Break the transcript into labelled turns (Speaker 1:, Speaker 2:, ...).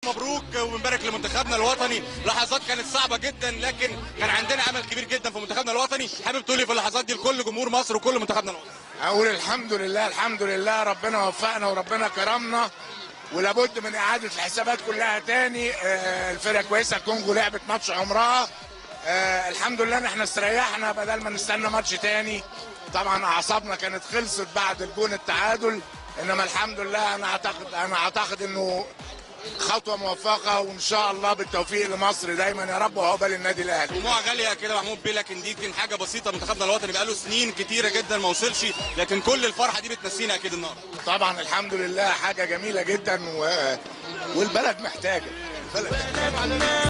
Speaker 1: مبروك وبنبارك لمنتخبنا الوطني لحظات كانت صعبه جدا لكن كان عندنا امل كبير جدا في منتخبنا الوطني حابب تقولي في اللحظات دي لكل جمهور مصر وكل منتخبنا الوطني
Speaker 2: اقول الحمد لله الحمد لله ربنا وفقنا وربنا كرمنا ولابد من اعاده الحسابات كلها تاني آه، الفرقه كويسه الكونجو لعبت ماتش عمرها آه، الحمد لله ان احنا استريحنا بدل ما نستنى ماتش تاني طبعا اعصابنا كانت خلصت بعد الجون التعادل انما الحمد لله انا اعتقد انا اعتقد انه خطوه موفقه وان شاء الله بالتوفيق لمصر دايما يا رب وعقبال النادي الاهلي
Speaker 1: دموع غاليه كده محمود بيه لكن دي كان حاجه بسيطه منتخبنا الوطني بقاله سنين كتيره جدا ما وصلش لكن كل الفرحه دي بتنسينا اكيد النهارده
Speaker 2: طبعا الحمد لله حاجه جميله جدا و... والبلد محتاجه البلد محتاجة.